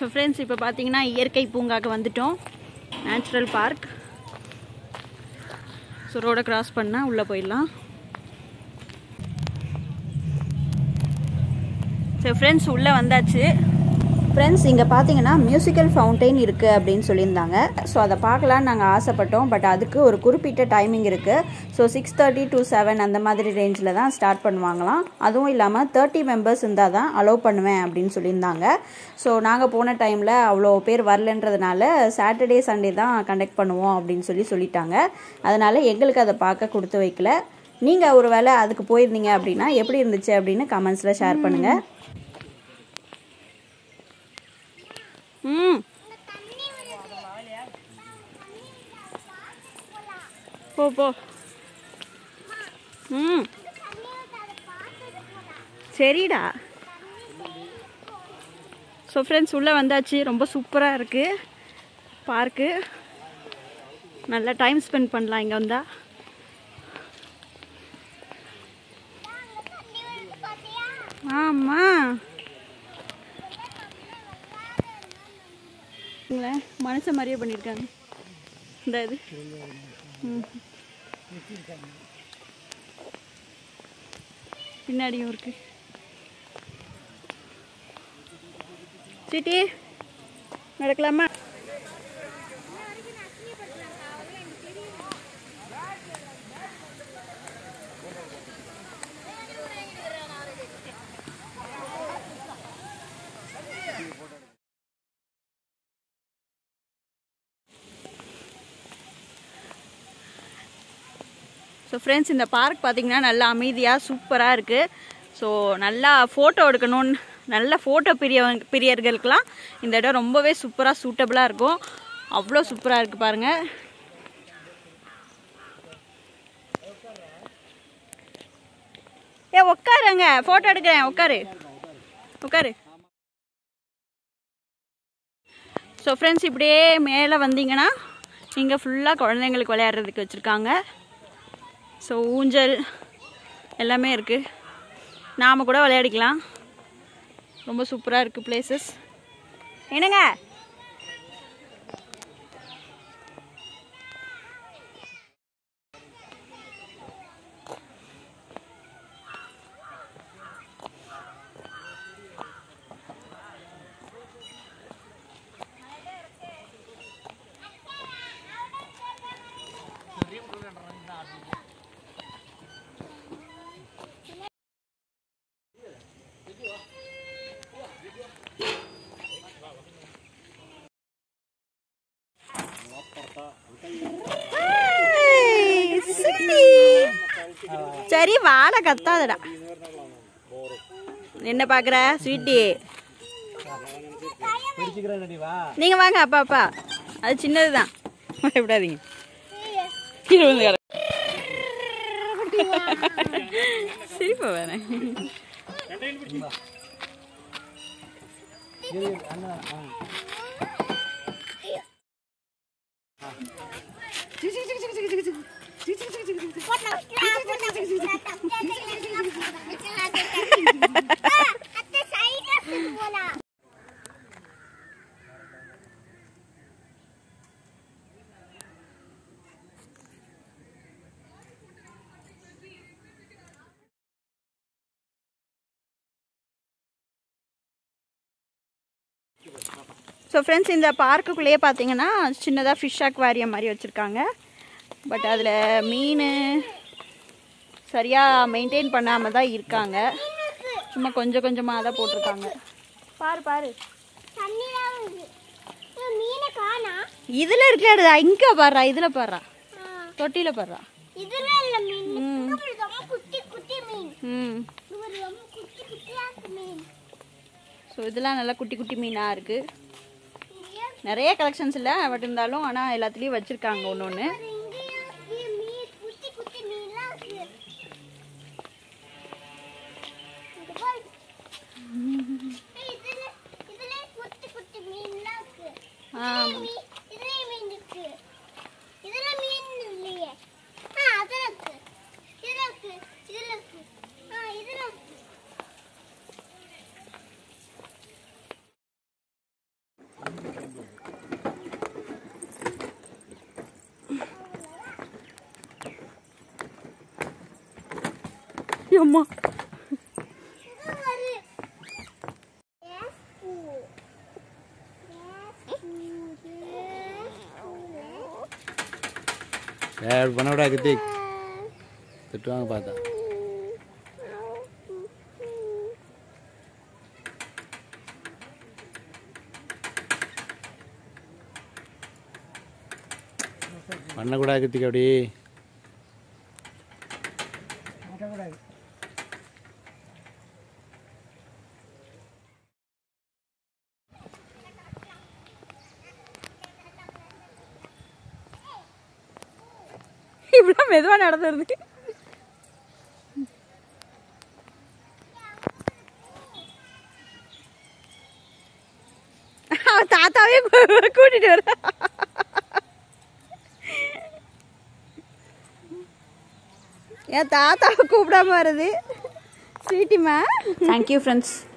So friends இப்போ பார்த்தீங்கன்னா இயற்கை பூங்காக்கு வந்துட்டோம் நேச்சுரல் பார்க் ஸோ ரோடை கிராஸ் பண்ணால் உள்ளே போயிடலாம் ஸோ ஃப்ரெண்ட்ஸ் உள்ளே வந்தாச்சு ஃப்ரெண்ட்ஸ் இங்கே பார்த்தீங்கன்னா மியூசிக்கல் ஃபவுண்டைன் இருக்குது அப்படின்னு சொல்லியிருந்தாங்க ஸோ அதை பார்க்கலான்னு நாங்கள் ஆசைப்பட்டோம் பட் அதுக்கு ஒரு குறிப்பிட்ட டைமிங் இருக்குது so six thirty to seven அந்த மாதிரி ரேஞ்சில் தான் ஸ்டார்ட் பண்ணுவாங்களாம் அதுவும் இல்லாமல் தேர்ட்டி மெம்பர்ஸ் இருந்தால் தான் அலோவ் பண்ணுவேன் அப்படின்னு சொல்லியிருந்தாங்க ஸோ நாங்கள் போன டைமில் அவ்வளோ பேர் வரலன்றதுனால சாட்டர்டே சண்டே தான் கண்டக்ட் பண்ணுவோம் அப்படின்னு சொல்லி சொல்லிட்டாங்க அதனால் எங்களுக்கு அதை பார்க்க கொடுத்து வைக்கல நீங்கள் ஒரு வேளை அதுக்கு போயிருந்தீங்க அப்படின்னா எப்படி இருந்துச்சு அப்படின்னு கமெண்ட்ஸில் ஷேர் பண்ணுங்கள் ம் போ போ ம் சரிடா ஸோ ஃப்ரெண்ட்ஸ் உள்ளே வந்தாச்சு ரொம்ப சூப்பராக இருக்குது பார்க்கு நல்லா டைம் ஸ்பெண்ட் பண்ணலாம் இங்கே வந்தால் ஆமாம் பாருங்களேன் மனுஷன் மாதிரியே பண்ணியிருக்காங்க இந்த இது ம். பின்னாடியும் இருக்கு சிட்டி நடக்கலாமா ஸோ ஃப்ரெண்ட்ஸ் இந்த பார்க் பார்த்தீங்கன்னா நல்லா அமைதியாக சூப்பராக இருக்குது ஸோ நல்லா ஃபோட்டோ எடுக்கணும்னு நல்ல ஃபோட்டோ பிரிய பிரியர்களுக்கெல்லாம் இந்த இடம் ரொம்பவே சூப்பராக சூட்டபுளாக இருக்கும் அவ்வளோ சூப்பராக இருக்குது பாருங்கள் ஏ உட்காருங்க ஃபோட்டோ எடுக்கிறேன் உட்காரு உட்காரு ஸோ ஃப்ரெண்ட்ஸ் இப்படியே மேலே வந்தீங்கன்னா இங்கே ஃபுல்லாக குழந்தைங்களுக்கு விளையாடுறதுக்கு வச்சுருக்காங்க ஸோ ஊஞ்சல் எல்லாமே இருக்குது நாம் கூட விளையாடிக்கலாம் ரொம்ப சூப்பராக இருக்குது பிளேசஸ் என்னங்க ஏய், சுட்டி. சரி வாழை கத்தாதடா என்ன பாக்குற ஸ்வீட்டி நீங்க வாங்க அப்பா அப்பா அது சின்னதுதான் பயப்படாதீங்க கீழே வந்து கிடக்கு. சிரிப்பா வேணேன் ஸோ ஃப்ரெண்ட்ஸ் இந்த பார்க்குக்குள்ளேயே பார்த்தீங்கன்னா சின்னதாக ஃபிஷ் அக்வாரியம் மாதிரி வச்சுருக்காங்க பட் அதில் மீன் சரியாக மெயின்டைன் பண்ணாமல் தான் இருக்காங்க சும்மா கொஞ்சம் கொஞ்சமாக தான் போட்டிருக்காங்க பாரு பாரு மீனை காணா இதில் இருக்காடுதா இங்கே பாடுறா இதில் பாடுறா தொட்டியில் பாடுறா இதுல இல்ல மீன் இங்க பாரு, ரொம்ப குட்டி குட்டி மீன் ம் இங்க பாரு, ரொம்ப குட்டி குட்டியா இருக்கு மீன் ஸோ இதெல்லாம் நல்லா குட்டி குட்டி மீனாக இருக்குது இங்கேயும் நிறைய கலெக்ஷன்ஸ் இல்லை பட் இருந்தாலும் ஆனால் எல்லாத்துலேயும் வச்சுருக்காங்க ஒன்று ஒன்று பாரு, இங்கேயும் இங்கே மீன் குட்டி குட்டி மீன்லாம் இருக்கு இங்க பாரு. ஏய், இதுல இதுல குட்டி குட்டி மீன்லாம் இருக்கு ஆமாம் மீ- இதுலயும் மீன் இருக்கு இதுல மீன் இல்லையே ஆ அதுல இருக்கு இதுல இருக்கு இதுல இருக்கு ஆ இதுல இருக்கு அம்மா இது ஒரு Yes, cool. Yes, cool. ஏ அப்படி பண்ண விடா கித்திக் திட்டுவாங்க பார்த்தா பண்ணக்கூடாது கித்திக் அப்படி இவ்வளோ மெதுவாக நடந்துருது அவன் தாத்தாவே கூ- கூட்டிட்டு வர என் தாத்தாவை கூப்பிடாம வருது ஸ்வீட்டிமா தேங்க்யூ ஃப்ரெண்ட்ஸ்